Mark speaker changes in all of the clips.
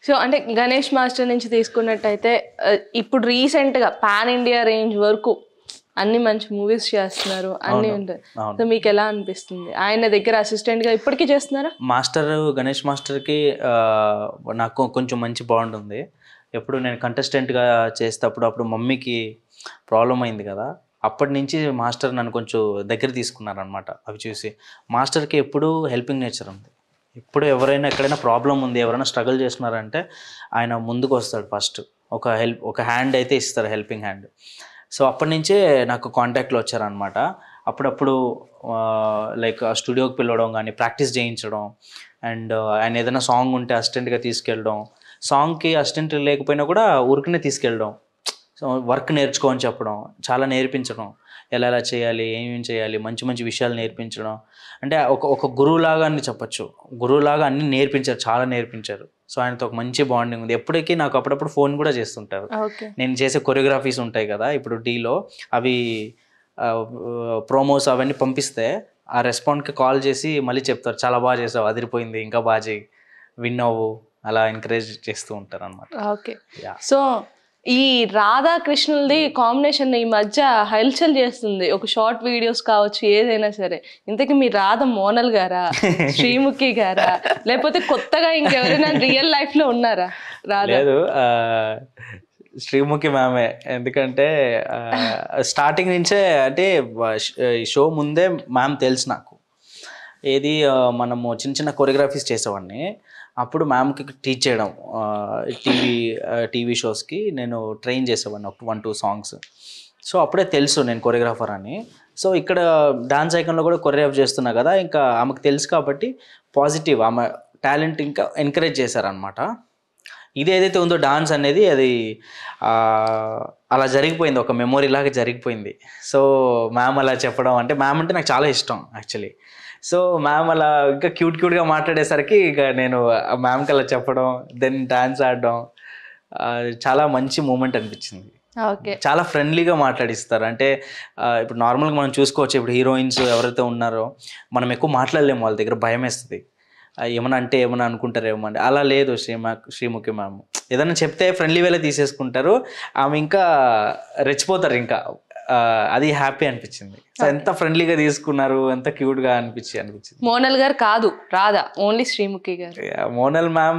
Speaker 1: So అంటే Ganesh master నుంచి తీసుకున్నట్టయితే ఆ, ఇప్పుడు రీసెంట్ గా పాన్ ఇండియా రేంజ్ వరకు అన్ని మంచి మూవీస్ చేస్తున్నారు అన్ని ఉంటాయి
Speaker 2: అవును.
Speaker 1: సో మీకు ఎలా అనిపిస్తుంది ఆయన దగ్గర అసిస్టెంట్ గా ఇప్పటికీ చేస్తున్నారా
Speaker 2: మాస్టర్ గణేష్ మాస్టర్కి ఆ, నాకు కొంచెం మంచి బాండ్ ఉంది ఎప్పుడు నేను కంటెస్టెంట్గా చేసేటప్పుడు అప్పుడు మమ్మీకి ప్రాబ్లం అయింది కదా అప్పటి నుంచి మాస్టర్ నన్ను కొంచెం దగ్గర తీసుకున్నారనమాట అవి చూసి మాస్టర్కి ఎప్పుడు హెల్పింగ్ నేచర్ ఉంది ఇప్పుడు ఎవరైనా ఎక్కడైనా ప్రాబ్లం ఉంది ఎవరైనా స్ట్రగుల్ చేస్తున్నారంటే ఆయన ముందుకు వస్తాడు ఫస్ట్ ఒక హెల్ప్ ఒక హ్యాండ్ అయితే ఇస్తారు హెల్పింగ్ హ్యాండ్ సో అప్పటి నుంచే నాకు కాంటాక్ట్లో వచ్చారనమాట అప్పుడప్పుడు లైక్ స్టూడియోకి పిలవడం కానీ ప్రాక్టీస్ చేయించడం అండ్ ఆయన ఏదైనా సాంగ్ ఉంటే అసిస్టెంట్గా తీసుకెళ్ళడం సాంగ్కి అసిస్టెంట్ లేకపోయినా కూడా ఊరికనే తీసుకెళ్ళడం సో వర్క్ నేర్చుకో అని చెప్పడం చాలా నేర్పించడం ఎలా ఎలా చేయాలి ఏమేం చేయాలి మంచి మంచి విషయాలు నేర్పించడం అంటే ఒక ఒక గురువులాగా అని చెప్పొచ్చు గురువులాగా అన్ని నేర్పించారు చాలా నేర్పించారు సో ఆయనతో ఒక మంచి బాండింగ్ ఉంది ఎప్పటికీ నాకు అప్పుడప్పుడు ఫోన్ కూడా చేస్తుంటారు
Speaker 1: ఓకే
Speaker 2: నేను చేసే కొరియోగ్రఫీస్ ఉంటాయి కదా ఇప్పుడు డీలో అవి ప్రోమోస్ అవన్నీ పంపిస్తే ఆ రెస్పాండ్కి కాల్ చేసి మళ్ళీ చెప్తారు చాలా బాగా చేసావు అదిరిపోయింది ఇంకా బాగా చేయి విన్ అవ్వు అలా ఎంకరేజ్ చేస్తూ ఉంటారు అనమాట
Speaker 1: ఓకే
Speaker 2: Yeah.
Speaker 1: సో ఈ రాధాకృష్ణులది కాంబినేషన్ ఈ మధ్య హల్చల్ చేస్తుంది ఒక షార్ట్ వీడియోస్ కావచ్చు ఏదైనా సరే ఇంతకీ మీ రాధ మోనల్ గారా శ్రీముఖి గారా లేకపోతే కొత్తగా ఇంకెవరైనా రియల్ లైఫ్ లో ఉన్నారా రాధ
Speaker 2: లేదు ఆ, శ్రీముఖి మ్యామే ఎందుకంటే స్టార్టింగ్ నుంచే అంటే షో ముందే మ్యామ్ తెలుసు నాకు ఏది ఆ, మనము చిన్న చిన్న కొరియోగ్రఫీస్ చేసేవాడిని అప్పుడు మ్యామ్కి టీచ్ చేయడం టీవీ టీవీ షోస్కి నేను ట్రైన్ చేసేవాడిని ఒక వన్ టూ సాంగ్స్ సో అప్పుడే తెలుసు నేను కొరియోగ్రాఫర్ అని సో ఇక్కడ డాన్స్ ఐకన్లో కూడా కొరియోగ్రాఫ్ చేస్తున్నా కదా ఇంకా ఆమెకు తెలుసు కాబట్టి పాజిటివ్ ఆమె టాలెంట్ ఇంకా ఎంకరేజ్ చేశారనమాట ఇది ఏదైతే ఉందో డాన్స్ అనేది అది ఆ, అలా జరిగిపోయింది ఒక మెమొరీ లాగా జరిగిపోయింది సో మ్యామ్ అలా చెప్పడం అంటే మ్యామ్ అంటే నాకు చాలా ఇష్టం యాక్చువల్లీ సో మ్యామ్ అలా ఇంకా క్యూట్ క్యూట్గా మాట్లాడేసరికి ఇక నేను ఆ మ్యామ్కి అలా చెప్పడం దెన్ డాన్స్ ఆడడం ఆ, చాలా మంచి మూమెంట్ అనిపించింది
Speaker 1: ఓకే
Speaker 2: చాలా ఫ్రెండ్లీగా మాట్లాడిస్తారు అంటే ఆ, ఇప్పుడు నార్మల్గా మనం చూసుకోవచ్చు ఇప్పుడు హీరోయిన్స్ ఎవరైతే ఉన్నారో మనం ఎక్కువ మాట్లాడలేము వాళ్ళ దగ్గర భయం వేస్తుంది ఆ, ఏమన్నా అంటే ఏమన్నా అనుకుంటారేమో అని అలా లేదు శ్రీమా శ్రీముఖి మ్యామ్ ఏదైనా చెప్తే ఫ్రెండ్లీ వేలో తీసేసుకుంటారు ఆమె ఇంకా రెచ్చిపోతారు ఇంకా ఆ, అది హ్యాపీ అనిపించింది సో ఎంత ఫ్రెండ్లీగా తీసుకున్నారు ఎంత క్యూట్గా అనిపించి అనిపించింది
Speaker 1: మోనల్ గారు కాదు రాధ ఓన్లీ శ్రీముఖి గారు
Speaker 2: మోనల్ మ్యామ్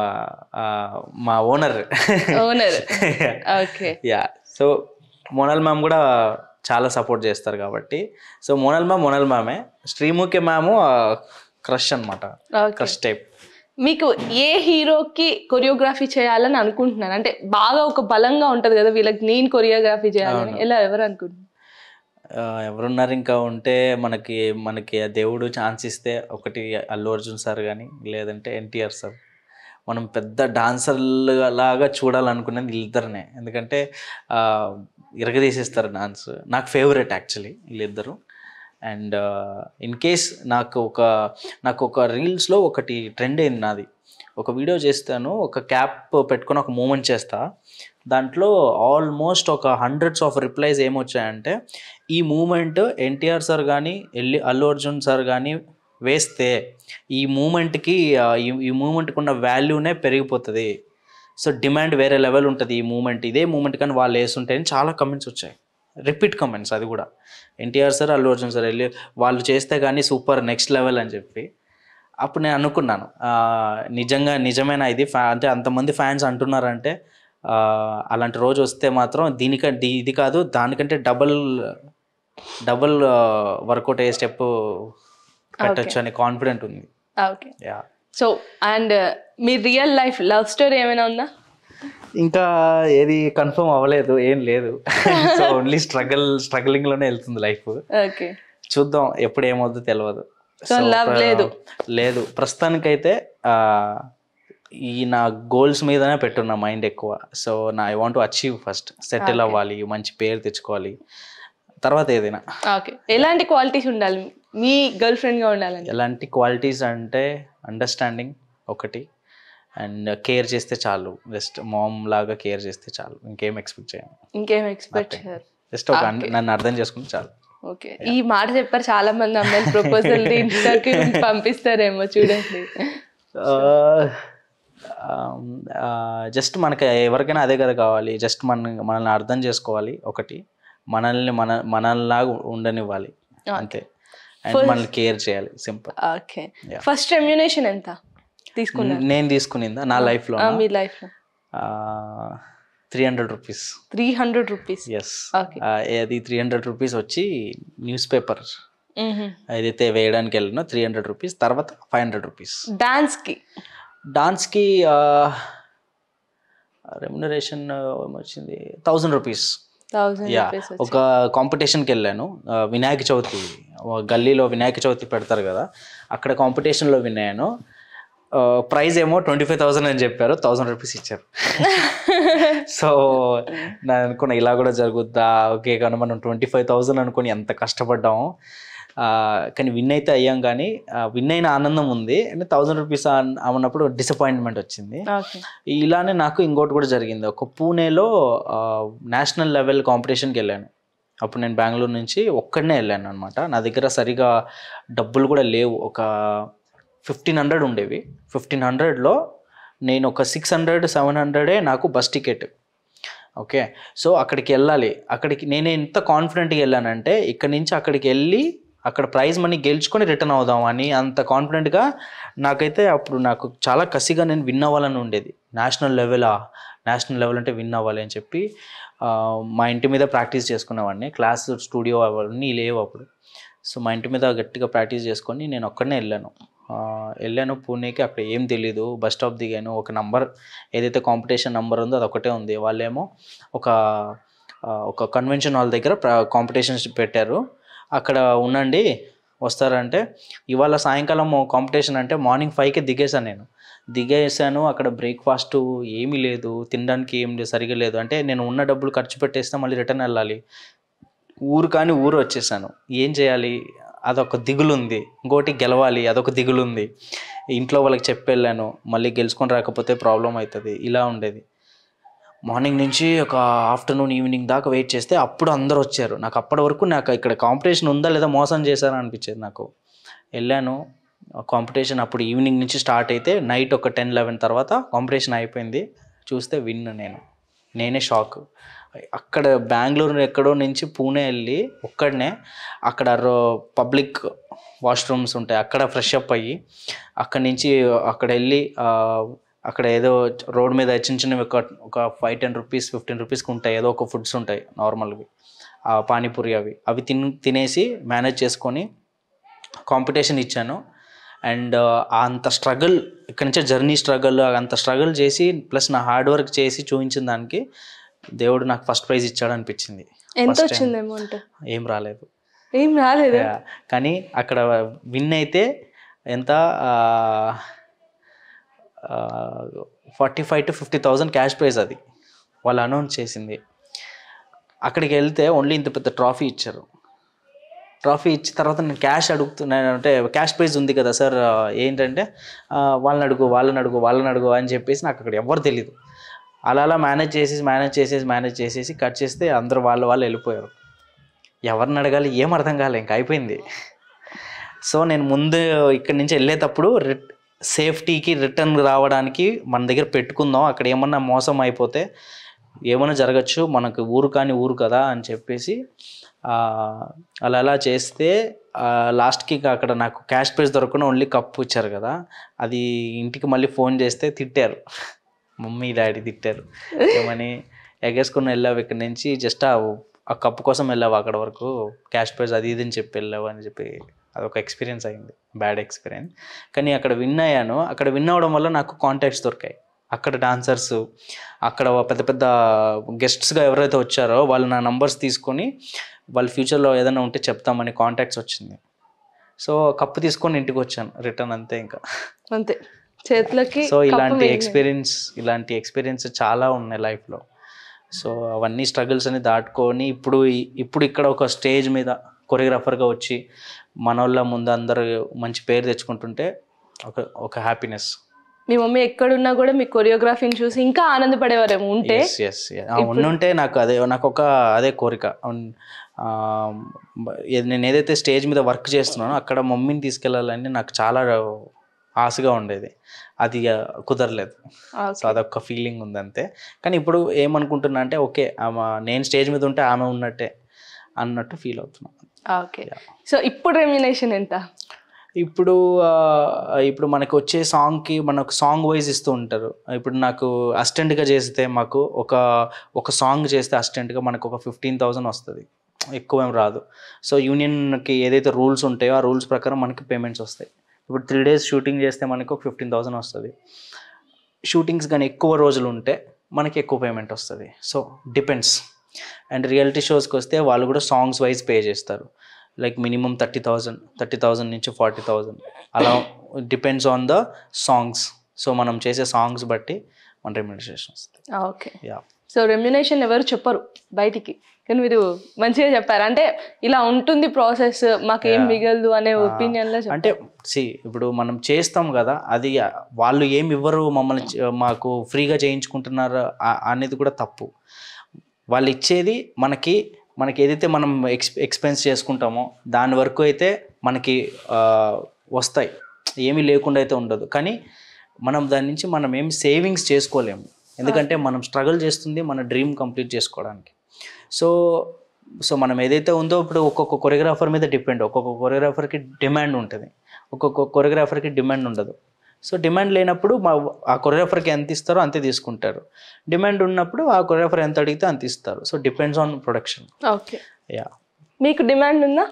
Speaker 2: మా owner
Speaker 1: owner okay
Speaker 2: yeah so Monal ma'am కూడా చాలా సపోర్ట్ చేస్తారు కాబట్టి సో మోనల్ మ్యామ్ మోనల్ మ్యామే శ్రీముఖి మ్యామ్ క్రష్ అనమాట
Speaker 1: ఓకే
Speaker 2: క్రష్ టైప్
Speaker 1: మీకు ఏ హీరోకి కొరియోగ్రఫీ చేయాలని అనుకుంటున్నారు అంటే బాగా ఒక బలంగా ఉంటది కదా వీళ్ళకి నేను కొరియోగ్రఫీ చేయాలని ఎలా ఎవరు అనుకుంటున్నారు
Speaker 2: ఎవరున్నారు ఇంకా ఉంటే మనకి మనకి ఆ దేవుడు ఛాన్స్ ఇస్తే ఒకటి అల్లు అర్జున్ సార్ కానీ లేదంటే ఎన్టీఆర్ సార్ మనం పెద్ద డాన్సర్ లాగా చూడాలనుకునేది వీళ్ళిద్దరినే ఎందుకంటే ఆ, ఇరగదీసేస్తారు డాన్స్ నాకు ఫేవరెట్ యాక్చువల్లీ వీళ్ళిద్దరు అండ్ ఇన్ కేస్ నాకు ఒక నాకు ఒక రీల్స్లో ఒకటి ట్రెండ్ అయింది నాది ఒక వీడియో చేస్తాను ఒక క్యాప్ పెట్టుకొని ఒక మూమెంట్ చేస్తా దాంట్లో ఆల్మోస్ట్ ఒక హండ్రెడ్స్ ఆఫ్ రిప్లైస్ ఏమొచ్చాయంటే ఈ మూమెంట్ ఎన్టీఆర్ సార్ కానీ ఎల్లి అల్లు అర్జున్ సార్ కానీ వేస్తే ఈ మూమెంట్కి ఈ ఈ మూమెంట్కి ఉన్న వాల్యూనే పెరిగిపోతుంది సో డిమాండ్ వేరే లెవెల్ ఉంటుంది ఈ మూమెంట్ ఇదే మూమెంట్ కానీ వాళ్ళు వేస్తుంటే అని చాలా కమెంట్స్ వచ్చాయి రిపీట్ కమెంట్స్ అది కూడా ఎన్టీఆర్ సార్ అల్లు అర్జున్ సార్ వెళ్ళి వాళ్ళు చేస్తే కానీ సూపర్ నెక్స్ట్ లెవెల్ అని చెప్పి అప్పుడు నేను అనుకున్నాను ఆ, నిజంగా నిజమైన ఇది ఫ్యా అంటే అంతమంది ఫ్యాన్స్ అంటున్నారంటే ఆ, అలాంటి రోజు వస్తే మాత్రం దీనికంటే ఇది కాదు దానికంటే డబల్ డబల్ వర్కౌట్ అయ్యే స్టెప్ పెట్టచ్చు అనే కాన్ఫిడెంట్ ఉంది
Speaker 1: ఓకే
Speaker 2: యా
Speaker 1: సో అండ్ మీ రియల్ లైఫ్ లవ్ స్టోరీ ఏమైనా ఉందా
Speaker 2: ఇంకా ఏది కన్ఫర్మ్ అవ్వలేదు ఏం లేదు సో ఓన్లీ స్ట్రగల్ స్ట్రగలింగ్లోనే వెళ్తుంది లైఫ్
Speaker 1: ఓకే
Speaker 2: చూద్దాం ఎప్పుడు ఏమవుతుందో తెలియదు
Speaker 1: So, love
Speaker 2: ప్ర-
Speaker 1: లేదు.
Speaker 2: లేదు ప్రస్తుతానికైతే ఆ, ఈ నా గోల్స్ మీదనే పెట్టున్నా మైండ్ ఎక్కువ సో నా I want achieve first settle అవ్వాలి మంచి పేరు తెచ్చుకోవాలి తర్వాత ఏదైనా
Speaker 1: ఓకే ఎలాంటి క్వాలిటీస్ ఉండాలి మీ గర్ల్ ఫ్రెండ్ గా ఉండాలని
Speaker 2: ఎలాంటి క్వాలిటీస్ అంటే అండర్స్టాండింగ్ ఒకటి అండ్ కేర్ చేస్తే చాలు జస్ట్ మామ్ లాగా కేర్ చేస్తే చాలు ఇంకేం ఎక్స్పెక్ట్ చేయను
Speaker 1: ఇంకేం ఎక్స్పెక్ట్ చేయాలి
Speaker 2: జస్ట్ ఒక అన్- నన్ను అర్థం చేసుకుంటే చాలు
Speaker 1: ఓకే ఈ మాట చెప్పారు చాలా మంది అమ్మాయిలు ప్రపోజల్ ఇన్స్టాకి పంపిస్తారేమో చూడండి
Speaker 2: జస్ట్ మనకి ఎవరికైనా అదే కదా కావాలి జస్ట్ మన మనల్ని అర్థం చేసుకోవాలి ఒకటి మనల్ని మన మనల్లాగా ఉండనివ్వాలి అంతే అండ్ మనల్ని కేర్ చేయాలి simple
Speaker 1: okay
Speaker 2: Yeah.
Speaker 1: First remuneration ఎంత తీసుకున్నారు
Speaker 2: నేను తీసుకునిందా నా లైఫ్లో
Speaker 1: ఆ, మీ లైఫ్ లో
Speaker 2: three hundred rupees
Speaker 1: three hundred rupees
Speaker 2: yes
Speaker 1: okay
Speaker 2: అది త్రీ హండ్రెడ్ రూపీస్ వచ్చి న్యూస్ పేపర్ ఏదైతే వేయడానికి వెళ్ళినో త్రీ హండ్రెడ్ రూపీస్ తర్వాత ఫైవ్ హండ్రెడ్ రూపీస్
Speaker 1: డాన్స్ కి
Speaker 2: డాన్స్కి రెమ్యునరేషన్ వచ్చింది thousand rupees
Speaker 1: thousand
Speaker 2: yeah
Speaker 1: rupees
Speaker 2: ఒక కాంపిటీషన్కి వెళ్ళాను ఆ, వినాయక చవితి ఆ, గల్లీలో వినాయక చవితి పెడతారు కదా అక్కడ కాంపిటీషన్లో విన్నాను ప్రైజ్ ఏమో ట్వంటీ ఫైవ్ థౌసండ్ అని చెప్పారు థౌసండ్ రూపీస్ ఇచ్చారు సో నేను అనుకున్నా ఇలా కూడా జరుగుద్దా ఓకే కానీ మనం ట్వంటీ ఫైవ్ థౌసండ్ అనుకుని ఎంత కష్టపడ్డాము ఆ, కానీ విన్ అయితే అయ్యాం కానీ విన్ అయిన ఆనందం ఉంది అంటే థౌసండ్ రూపీస్ అన్నప్పుడు డిసప్పాయింట్మెంట్ వచ్చింది
Speaker 1: ఓకే
Speaker 2: ఇలానే నాకు ఇంకోటి కూడా జరిగింది ఒక పూణేలో నేషనల్ లెవెల్ కాంపిటీషన్కి వెళ్ళాను అప్పుడు నేను బెంగళూరు నుంచి ఒక్కడనే వెళ్ళాను అనమాట నా దగ్గర సరిగా డబ్బులు కూడా లేవు ఒక ఫిఫ్టీన్ హండ్రెడ్ ఉండేవి ఫిఫ్టీన్ హండ్రెడ్లో నేను ఒక సిక్స్ హండ్రెడ్ సెవెన్ హండ్రెడే నాకు బస్ టికెట్ ఓకే సో అక్కడికి వెళ్ళాలి అక్కడికి నేను ఎంత కాన్ఫిడెంట్గా వెళ్ళానంటే ఇక్కడి నుంచి అక్కడికి వెళ్ళి అక్కడ ప్రైజ్ మనీ గెలుచుకొని రిటర్న్ అవుదాం అని అంత కాన్ఫిడెంట్గా నాకైతే అప్పుడు నాకు చాలా కసిగా నేను విన్ అవ్వాలని ఉండేది నేషనల్ లెవెలా నేషనల్ లెవెల్ అంటే విన్ అవ్వాలి అని చెప్పి ఆ, మా ఇంటి మీద ప్రాక్టీస్ చేసుకునేవాడిని క్లాస్ స్టూడియో అవన్నీ లేవు అప్పుడు సో మా ఇంటి మీద గట్టిగా ప్రాక్టీస్ చేసుకొని నేను ఒక్కడనే వెళ్ళాను ఆ, వెళ్ళాను పూణేకి అక్కడ ఏం తెలీదు బస్ స్టాప్ దిగాను ఒక నంబర్ ఏదైతే కాంపిటీషన్ నంబర్ ఉందో అది ఒకటే ఉంది వాళ్ళేమో ఒక ఆ, ఒక కన్వెన్షన్ హాల్ దగ్గర కాంపిటీషన్స్ పెట్టారు అక్కడ ఉండండి వస్తారంటే ఇవాళ సాయంకాలం కాంపిటీషన్ అంటే మార్నింగ్ ఫైవ్కి దిగేసాను నేను దిగేసాను అక్కడ బ్రేక్ఫాస్ట్ ఏమీ లేదు తినడానికి ఏం లేదు సరిగా లేదు అంటే నేను ఉన్న డబ్బులు ఖర్చు పెట్టేస్తే మళ్ళీ రిటర్న్ వెళ్ళాలి ఊరు కానీ ఊరు వచ్చేసాను ఏం చేయాలి అదొక దిగులు ఉంది ఇంకోటి గెలవాలి అదొక దిగులు ఉంది ఇంట్లో వాళ్ళకి చెప్పి వెళ్ళాను మళ్ళీ గెలుచుకొని రాకపోతే ప్రాబ్లం అవుతుంది ఇలా ఉండేది మార్నింగ్ నుంచి ఒక ఆఫ్టర్నూన్ ఈవినింగ్ దాకా వెయిట్ చేస్తే అప్పుడు అందరు వచ్చారు నాకు అప్పటి వరకు నాకు ఇక్కడ కాంపిటీషన్ ఉందా లేదా మోసం చేశారా అనిపించేది నాకు వెళ్ళాను కాంపిటీషన్ అప్పుడు ఈవినింగ్ నుంచి స్టార్ట్ అయితే నైట్ ఒక టెన్ లెవెన్ తర్వాత కాంపిటీషన్ అయిపోయింది చూస్తే విన్ నేను నేనే షాక్ అక్కడ బెంగళూరు ఎక్కడో నుంచి పూణే వెళ్ళి ఒక్కడనే అక్కడ పబ్లిక్ వాష్రూమ్స్ ఉంటాయి అక్కడ ఫ్రెష్ అప్ అయ్యి అక్కడి నుంచి అక్కడ వెళ్ళి ఆ, అక్కడ ఏదో రోడ్ మీద చిన్న చిన్నవి ఒక ఒక ఫైవ్ టెన్ రూపీస్ ఫిఫ్టీన్ రూపీస్కి ఉంటాయి ఏదో ఒక ఫుడ్స్ ఉంటాయి నార్మల్వి ఆ పానీపూరి అవి అవి తిన్ తినేసి మేనేజ్ చేసుకొని కాంపిటీషన్ ఇచ్చాను అండ్ అంత స్ట్రగుల్ ఇక్కడ నుంచే జర్నీ స్ట్రగుల్ అంత స్ట్రగుల్ చేసి ప్లస్ నా హార్డ్ వర్క్ చేసి చూపించిన దానికి దేవుడు నాకు ఫస్ట్ ప్రైజ్ ఇచ్చాడు అనిపించింది
Speaker 1: ఎంత
Speaker 2: First time.
Speaker 1: వచ్చింది అమౌంట్
Speaker 2: ఏం రాలేదు
Speaker 1: ఏం రాలేదు
Speaker 2: Yeah. కానీ అక్కడ విన్ అయితే ఎంత forty five to fifty thousand cash prize అది వాళ్ళు అనౌన్స్ చేసింది అక్కడికి వెళ్తే ఓన్లీ ఇంత పెద్ద ట్రాఫీ ఇచ్చారు ట్రాఫీ ఇచ్చిన తర్వాత నేను క్యాష్ అడుగుతున్నాను అంటే క్యాష్ ప్రైజ్ ఉంది కదా సార్ ఏంటంటే ఆ, వాళ్ళని అడుగు వాళ్ళని అడుగు వాళ్ళని అడుగు అని చెప్పేసి నాకు అక్కడ ఎవరు తెలియదు అలా అలా మేనేజ్ చేసేసి మేనేజ్ చేసేసి మేనేజ్ చేసేసి కట్ చేస్తే అందరూ వాళ్ళ వాళ్ళు వెళ్ళిపోయారు ఎవరిని అడగాలి ఏం అర్థం కాలే ఇంకా అయిపోయింది సో నేను ముందు ఇక్కడి నుంచి వెళ్ళేటప్పుడు రిట్ సేఫ్టీకి రిటర్న్ రావడానికి మన దగ్గర పెట్టుకుందాం అక్కడ ఏమన్నా మోసం అయిపోతే ఏమైనా జరగచ్చు మనకు ఊరు కాని ఊరు కదా అని చెప్పేసి ఆ, అలా అలా చేస్తే లాస్ట్కి అక్కడ నాకు క్యాష్ ప్రైజ్ దొరకకుండా ఓన్లీ కప్పు ఇచ్చారు కదా అది ఇంటికి మళ్ళీ ఫోన్ చేస్తే తిట్టారు మమ్మీ డాడీ తిట్టారు ఏమని ఎగేసుకుని వెళ్ళావు ఇక్కడ నుంచి జస్ట్ ఆ ఆ కప్పు కోసం వెళ్ళావు అక్కడ వరకు క్యాష్ ప్రైజ్ అది ఇది అని చెప్పి వెళ్ళావు అని చెప్పి అదొక ఎక్స్పీరియన్స్ అయింది బ్యాడ్ ఎక్స్పీరియన్స్ కానీ అక్కడ విన్ అయ్యాను అక్కడ విన్ అవ్వడం వల్ల నాకు కాంటాక్ట్స్ దొరికాయి అక్కడ డాన్సర్స్ అక్కడ పెద్ద పెద్ద గెస్ట్స్గా ఎవరైతే వచ్చారో వాళ్ళు నా నంబర్స్ తీసుకొని వాళ్ళ ఫ్యూచర్లో ఏదైనా ఉంటే చెప్తామని కాంటాక్ట్స్ వచ్చింది సో కప్పు తీసుకొని ఇంటికి వచ్చాను రిటర్న్ అంతే ఇంకా
Speaker 1: అంతే చేతులకి
Speaker 2: సో
Speaker 1: కప్పు
Speaker 2: ఇలాంటి
Speaker 1: మిగిలింది.
Speaker 2: ఎక్స్పీరియన్స్ ఇలాంటి ఎక్స్పీరియన్స్ చాలా ఉన్నాయి లైఫ్లో సో అవన్నీ స్ట్రగుల్స్ అని దాటుకొని ఇప్పుడు ఈ- ఇప్పుడు ఇక్కడ ఒక స్టేజ్ మీద కొరియోగ్రాఫర్గా వచ్చి మన వాళ్ళ ముందు అందరూ మంచి పేరు తెచ్చుకుంటుంటే ఒక ఒక హ్యాపీనెస్
Speaker 1: మీ మమ్మీ ఎక్కడున్నా కూడా మీ కొరియోగ్రఫీని చూసి ఇంకా ఆనందపడేవారేమో ఉంటే
Speaker 2: ఎస్ ఎస్ ఉండుంటే నాకు అదే నాకు ఒక అదే కోరిక ఉన్- ఆ, బ- ఏ- నేను ఏదైతే స్టేజ్ మీద వర్క్ చేస్తున్నానో అక్కడ మమ్మీని తీసుకెళ్ళాలని నాకు చాలా ఆశగా ఉండేది అది ఆ, కుదరలేదు సో అదొక ఫీలింగ్ ఉంది అంతే కానీ ఇప్పుడు ఏమనుకుంటున్నా అంటే ఓకే ఆమె నేను స్టేజ్ మీద ఉంటే ఆమె ఉన్నట్టే అన్నట్టు ఫీల్ అవుతున్నాను
Speaker 1: ఓకే సో ఇప్పుడు రెమ్యునేషన్ ఎంత
Speaker 2: ఇప్పుడు ఆ, ఇప్పుడు మనకు వచ్చే సాంగ్కి మనకు సాంగ్ వైజ్ ఇస్తూ ఉంటారు ఇప్పుడు నాకు అసిస్టెంట్గా చేస్తే మాకు ఒక ఒక సాంగ్ చేస్తే అసిస్టెంట్గా మనకు ఒక ఫిఫ్టీన్ థౌజండ్ వస్తుంది ఎక్కువ ఏం రాదు సో యూనియన్కి ఏదైతే రూల్స్ ఉంటాయో ఆ రూల్స్ ప్రకారం మనకి పేమెంట్స్ వస్తాయి ఇప్పుడు త్రీ డేస్ షూటింగ్ చేస్తే మనకు ఒక ఫిఫ్టీన్ థౌసండ్ వస్తుంది షూటింగ్స్ కానీ ఎక్కువ రోజులు ఉంటే మనకి ఎక్కువ పేమెంట్ వస్తుంది సో డిపెండ్స్ అండ్ రియాలిటీ షోస్కి వస్తే వాళ్ళు కూడా సాంగ్స్ వైజ్ పే చేస్తారు like minimum thirty thousand thirty thousand నుంచి ఫార్టీ థౌజండ్ అలా depends on the songs so మనం చేసే సాంగ్స్ బట్టి మన రెమ్యునరేషన్ వస్తుంది
Speaker 1: ఓకే
Speaker 2: యా
Speaker 1: సో రెమ్యునేషన్ ఎవరు చెప్పరు బయటికి కానీ మీరు మంచిగా చెప్పారు అంటే ఇలా ఉంటుంది ప్రాసెస్ మాకేం
Speaker 2: Yeah.
Speaker 1: మిగలదు అనే ఒపీనియన్ లో చెప్పారు.
Speaker 2: అంటే సి ఇప్పుడు మనం చేస్తాం కదా అది వాళ్ళు ఏమి ఇవ్వరు మమ్మల్ని చే- మాకు ఫ్రీగా చేయించుకుంటున్నారు ఆ- అనేది కూడా తప్పు వాళ్ళు ఇచ్చేది మనకి మనకి ఏదైతే మనం ఎక్స్ ఎక్స్పెన్స్ చేసుకుంటామో దాని వరకు అయితే మనకి ఆ, వస్తాయి ఏమీ లేకుండా అయితే ఉండదు కానీ మనం దాని నుంచి మనం ఏం సేవింగ్స్ చేసుకోలేము ఎందుకంటే మనం స్ట్రగుల్ చేస్తుంది మన డ్రీమ్ కంప్లీట్ చేసుకోవడానికి సో సో మనం ఏదైతే ఉందో ఇప్పుడు ఒక్కొక్క కొరియోగ్రాఫర్ మీద డిపెండ్ ఒక్కొక్క కొరియోగ్రాఫర్కి డిమాండ్ ఉంటుంది ఒక్కొక్క కొరియోగ్రాఫర్కి డిమాండ్ ఉండదు సో డిమాండ్ లేనప్పుడు మా ఆ కొరియోగ్రాఫర్కి ఎంత ఇస్తారో అంతే తీసుకుంటారు డిమాండ్ ఉన్నప్పుడు ఆ కొరియోగ్రాఫర్ ఎంత అడిగితే అంత ఇస్తారు so depends on production
Speaker 1: okay
Speaker 2: yeah
Speaker 1: మీకు డిమాండ్ ఉందా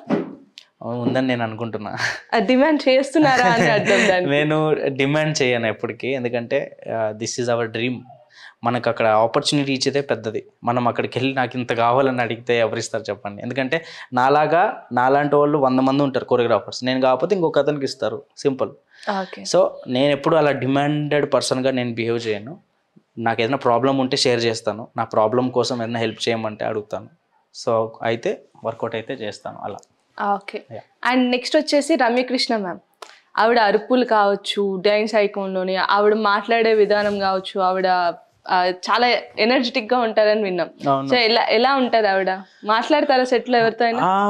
Speaker 2: ఉందని నేను అనుకుంటున్నా
Speaker 1: ఆ డిమాండ్ చేస్తున్నారా అని అర్థం దానికి
Speaker 2: నేను డిమాండ్ చేయను ఎప్పటికీ ఎందుకంటే దిస్ ఈజ్ అవర్ డ్రీమ్ మనకు అక్కడ ఆపర్చునిటీ ఇచ్చేదే పెద్దది మనం అక్కడికి వెళ్ళి నాకు ఇంత కావాలని అడిగితే ఎవరిస్తారు చెప్పండి ఎందుకంటే నాలాగా నాలాంటి వాళ్ళు వంద మంది ఉంటారు కొరియోగ్రాఫర్స్ నేను కాకపోతే ఇంకొక అతనికి ఇస్తారు సింపుల్
Speaker 1: ఓకే
Speaker 2: సో నేను ఎప్పుడు అలా డిమాండెడ్ పర్సన్గా నేను బిహేవ్ చేయను నాకు ఏదైనా ప్రాబ్లం ఉంటే షేర్ చేస్తాను నా ప్రాబ్లం కోసం ఏదైనా హెల్ప్ చేయమంటే అడుగుతాను సో అయితే వర్కౌట్ అయితే చేస్తాను అలా
Speaker 1: ఓకే
Speaker 2: Yeah.
Speaker 1: అండ్ నెక్స్ట్ వచ్చేసి రమ్యకృష్ణ మ్యామ్ ఆవిడ అరుపులు కావచ్చు డ్యాన్స్ ఐకాన్లోని ఆవిడ మాట్లాడే విధానం కావచ్చు ఆవిడ ఆ, చాలా ఎనర్జెటిక్ గా ఉంటారని విన్నాం
Speaker 2: అవును.
Speaker 1: సో ఎలా ఎలా ఉంటారు ఆవిడ మాట్లాడతారా సెట్ లో ఎవరితో అయినా
Speaker 2: ఆ,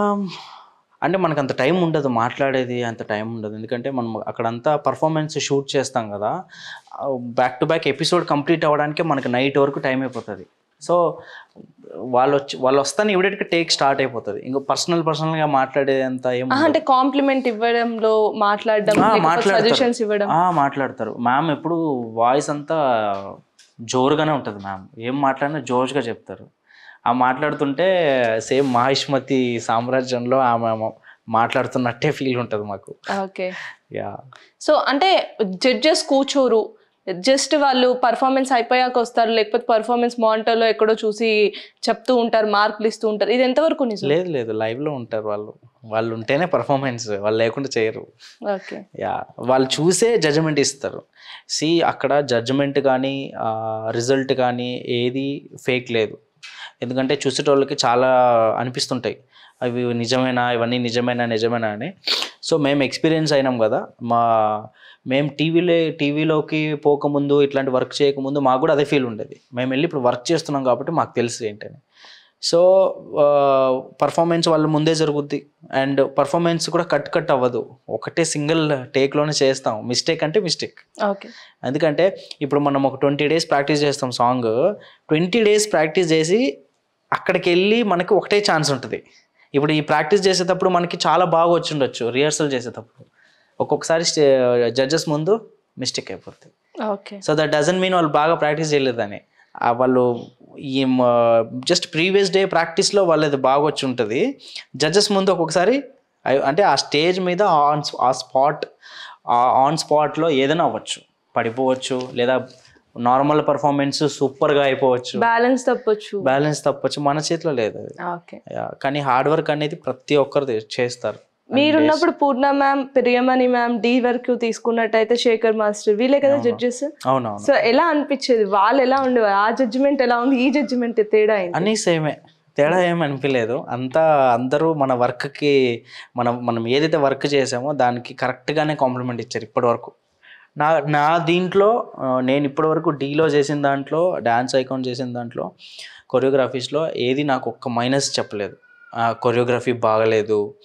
Speaker 2: అంటే మనకు అంత టైం ఉండదు మాట్లాడేది అంత టైం ఉండదు ఎందుకంటే మనం అక్కడంతా పర్ఫార్మెన్స్ షూట్ చేస్తాం కదా back to back episode complete అవ్వడానికి మనకి నైట్ వరకు టైం అయిపోతుంది సో వాళ్ళు వచ్చి వాళ్ళు వస్తానే ఇమీడియట్గా టేక్ స్టార్ట్ అయిపోతుంది ఇంకా పర్సనల్ పర్సనల్గా మాట్లాడేది అంత ఏం
Speaker 1: ఆహా, అంటే కాంప్లిమెంట్ ఇవ్వడంలో మాట్లాడడం
Speaker 2: ఆ,
Speaker 1: సజెషన్స్
Speaker 2: మాట్లాడతారు
Speaker 1: ఇవ్వడం
Speaker 2: ఆ, మాట్లాడతారు మ్యామ్ ఎప్పుడు వాయిస్ అంతా జోరుగానే ఉంటుంది మ్యామ్ ఏం మాట్లాడినా జోష్గా చెప్తారు ఆ మాట్లాడుతుంటే సేమ్ మహిష్మతి సామ్రాజ్యంలో ఆమె మాట్లాడుతున్నట్టే ఫీల్ ఉంటుంది మాకు
Speaker 1: ఓకే
Speaker 2: యా
Speaker 1: సో అంటే జడ్జెస్ కూర్చోరు జస్ట్ వాళ్ళు పర్ఫార్మెన్స్ అయిపోయాక వస్తారు లేకపోతే పర్ఫార్మెన్స్ మానిటర్లో ఎక్కడో చూసి చెప్తూ ఉంటారు మార్కులు ఇస్తూ ఉంటారు ఇది ఎంతవరకు నిజం
Speaker 2: లేదు లేదు లైవ్లో ఉంటారు వాళ్ళు వాళ్ళు ఉంటేనే పర్ఫార్మెన్స్ వాళ్ళు లేకుండా చేయరు
Speaker 1: ఓకే
Speaker 2: యా వాళ్ళు చూసే జడ్జిమెంట్ ఇస్తారు సి అక్కడ జడ్జిమెంట్ కానీ రిజల్ట్ కానీ ఏది ఫేక్ లేదు ఎందుకంటే చూసేటోళ్ళకి చాలా అనిపిస్తుంటాయి అవి నిజమేనా ఇవన్నీ నిజమేనా నిజమేనా అని సో మేము ఎక్స్పీరియన్స్ అయినాం కదా మా మేము టీవీలో టీవీలోకి పోకముందు ఇట్లాంటి వర్క్ చేయకముందు మాకు కూడా అదే ఫీల్ ఉండేది మేము వెళ్ళి ఇప్పుడు వర్క్ చేస్తున్నాం కాబట్టి మాకు తెలుసు ఏంటని సో పర్ఫార్మెన్స్ వాళ్ళ ముందే జరుగుద్ది అండ్ పర్ఫార్మెన్స్ కూడా కట్ కట్ అవ్వదు ఒకటే సింగిల్ టేక్లోనే చేస్తాం మిస్టేక్ అంటే మిస్టేక్
Speaker 1: ఓకే
Speaker 2: ఎందుకంటే ఇప్పుడు మనం ఒక ట్వంటీ డేస్ ప్రాక్టీస్ చేస్తాం సాంగ్ ట్వంటీ డేస్ ప్రాక్టీస్ చేసి అక్కడికి వెళ్ళి మనకి ఒకటే ఛాన్స్ ఉంటుంది ఇప్పుడు ఈ ప్రాక్టీస్ చేసేటప్పుడు మనకి చాలా బాగా వచ్చి ఉండొచ్చు రిహర్సల్ చేసేటప్పుడు ఒక్కొక్కసారి జడ్జెస్ ముందు మిస్టేక్ అయిపోతుంది
Speaker 1: okay
Speaker 2: so that doesn't mean వాళ్ళు బాగా ప్రాక్టీస్ చేయలేదని ఆ వాళ్ళు ఈ జస్ట్ ప్రీవియస్ డే ప్రాక్టీస్లో వాళ్ళది బాగా వచ్చి ఉంటుంది జడ్జెస్ ముందు ఒక్కొక్కసారి అయ్- అంటే ఆ స్టేజ్ మీద ఆన్ ఆ స్పాట్ ఆన్ స్పాట్లో ఏదైనా అవ్వచ్చు పడిపోవచ్చు లేదా నార్మల్ పర్ఫార్మెన్స్ సూపర్గా అయిపోవచ్చు
Speaker 1: బ్యాలెన్స్ తప్పొచ్చు
Speaker 2: బ్యాలెన్స్ తప్పొచ్చు మన చేతిలో లేదు అది
Speaker 1: ఓకే
Speaker 2: Yeah, కానీ హార్డ్ వర్క్ అనేది ప్రతి ఒక్కరు చేస్తారు
Speaker 1: మీరున్నప్పుడు పూర్ణ మ్యామ్ ప్రియమణి మ్యామ్ డి వరకు తీసుకున్నట్టయితే శేఖర్ మాస్టర్ వీళ్ళే కదా జడ్జెస్
Speaker 2: అవునవును
Speaker 1: సో ఎలా అనిపించేది వాళ్ళు ఎలా ఉండేవారు ఆ జడ్జిమెంట్ ఎలా ఉంది ఈ జడ్జిమెంట్ తేడా అయింది
Speaker 2: అన్నీ సేమే తేడా ఏమి అనిపించలేదు అంతా అందరూ మన వర్క్కి మనం మనం ఏదైతే వర్క్ చేసామో దానికి కరెక్ట్గానే కాంప్లిమెంట్ ఇచ్చారు ఇప్పటి వరకు నా నా దీంట్లో ఆ, నేను ఇప్పటి వరకు డీలో చేసిన దాంట్లో డ్యాన్స్ ఐకాన్ చేసిన దాంట్లో కొరియోగ్రఫీస్లో ఏది నాకు ఒక్క మైనస్ చెప్పలేదు కొరియోగ్రఫీ బాగలేదు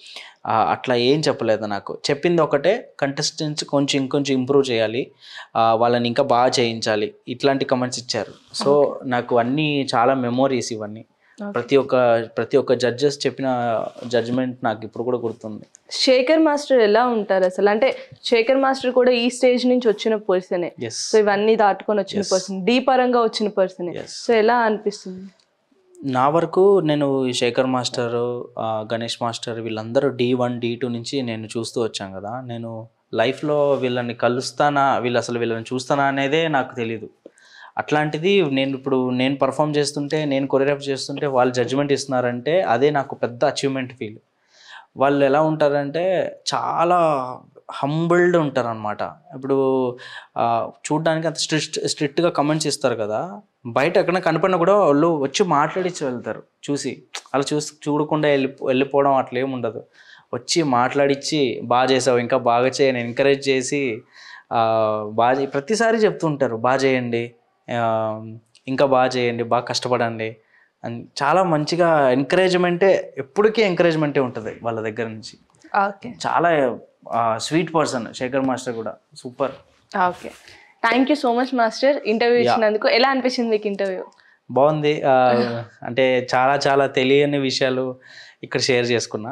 Speaker 2: ఆ, అట్లా ఏం చెప్పలేదు నాకు చెప్పింది ఒకటే కంటెస్టెంట్స్ కొంచెం ఇంకొంచెం ఇంప్రూవ్ చేయాలి ఆ, వాళ్ళని ఇంకా బాగా చేయించాలి ఇట్లాంటి కమెంట్స్ ఇచ్చారు సో నాకు అన్నీ చాలా మెమోరీస్ ఇవన్నీ
Speaker 1: Okay.
Speaker 2: ప్రతి ఒక్క ప్రతి ఒక్క జడ్జెస్ చెప్పిన జడ్జ్మెంట్ నాకు ఇప్పుడు కూడా గుర్తుంది
Speaker 1: శేఖర్ మాస్టర్ ఎలా ఉంటారు అసలు అంటే శేఖర్ మాస్టర్ కూడా ఈ స్టేజ్ నుంచి వచ్చిన పర్సనే
Speaker 2: ఎస్
Speaker 1: సో ఇవన్నీ దాటుకొని వచ్చిన పర్సన్ డీ పరంగా వచ్చిన పర్సనే
Speaker 2: Yes.
Speaker 1: సో ఎలా అనిపిస్తుంది
Speaker 2: నా వరకు నేను ఈ శేఖర్ మాస్టర్ ఆ, గణేష్ మాస్టర్ వీళ్ళందరూ డి వన్ డి టూ నుంచి నేను చూస్తూ వచ్చాను కదా నేను లైఫ్లో వీళ్ళని కలుస్తానా వీళ్ళు అసలు వీళ్ళని చూస్తానా అనేదే నాకు తెలీదు అట్లాంటిది నేను ఇప్పుడు నేను పర్ఫామ్ చేస్తుంటే నేను కొరియోగ్రాఫ్ చేస్తుంటే వాళ్ళు జడ్జిమెంట్ ఇస్తున్నారంటే అదే నాకు పెద్ద అచీవ్మెంట్ ఫీల్ వాళ్ళు ఎలా ఉంటారంటే చాలా హంబుల్డ్ ఉంటారు అనమాట ఇప్పుడు ఆ, చూడ్డానికి అంత స్ట్రిక్ట్ స్ట్రిక్ట్గా కమెంట్స్ ఇస్తారు కదా బయట ఎక్కడ కనపడినా కూడా వాళ్ళు వచ్చి మాట్లాడించి వెళ్తారు చూసి అలా చూసి చూడకుండా వెళ్ళి వెళ్ళిపోవడం అట్లా ఏమి ఉండదు వచ్చి మాట్లాడించి బాగా చేసావు ఇంకా బాగా చేయని ఎంకరేజ్ చేసి ఆ, బాగా చే- ప్రతిసారి చెప్తుంటారు బాగా చేయండి ఆ, ఇంకా బాగా చేయండి బాగా కష్టపడండి అని చాలా మంచిగా ఎంకరేజ్మెంటే ఎప్పటికీ ఎంకరేజ్మెంటే ఉంటుంది వాళ్ళ దగ్గర నుంచి
Speaker 1: ఓకే
Speaker 2: చాలా స్వీట్ పర్సన్ శేఖర్ మాస్టర్ కూడా super
Speaker 1: okay thank you so much master interview ఇచ్చినందుకు ఎలా అనిపించింది మీకు ఇంటర్వ్యూ
Speaker 2: బాగుంది ఆ, అంటే చాలా చాలా తెలియని విషయాలు ఇక్కడ షేర్ చేసుకున్నా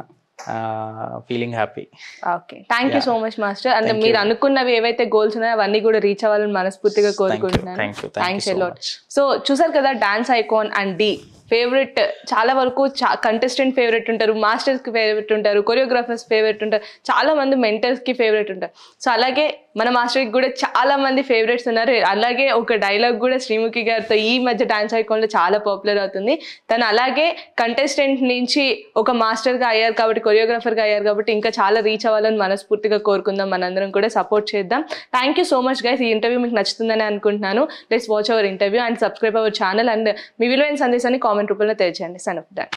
Speaker 2: feeling happy
Speaker 1: okay thank you so much master అంటే మీరు అనుకున్నవి ఏవైతే గోల్స్ ఉన్నాయో అవన్నీ కూడా రీచ్ అవ్వాలని మనస్ఫూర్తిగా కోరుకుంటున్నాను
Speaker 2: thank you thank
Speaker 1: thanks
Speaker 2: you
Speaker 1: a lot so చూసారు కదా dance icon and Dhee favourite చాలా వరకు కంటెస్టెంట్ ఫేవరెట్ ఉంటారు మాస్టర్స్కి ఫేవరెట్ ఉంటారు కొరియోగ్రాఫర్స్ ఫేవరెట్ ఉంటారు చాలా మంది మెంటర్స్కి ఫేవరెట్ ఉంటారు సో అలాగే మన మాస్టర్కి కూడా చాలా మంది ఫేవరెట్స్ ఉన్నారు అలాగే ఒక డైలాగ్ కూడా శ్రీముఖి గారితో ఈ మధ్య డాన్స్ ఐకాన్లో చాలా పాపులర్ అవుతుంది తను అలాగే కంటెస్టెంట్ నుంచి ఒక మాస్టర్గా అయ్యారు కాబట్టి కొరియోగ్రాఫర్గా అయ్యారు కాబట్టి ఇంకా చాలా రీచ్ అవ్వాలని మనస్ఫూర్తిగా కోరుకుందాం మనందరం కూడా సపోర్ట్ చేద్దాం thank you so much guys ఈ ఇంటర్వ్యూ మీకు నచ్చుతుందని అనుకుంటున్నాను let's watch our interview and subscribe our channel and మీ విలువైన సందేశాన్ని కామెంట్ రూపంలో తెలియచేయండి సన్ ఆఫ్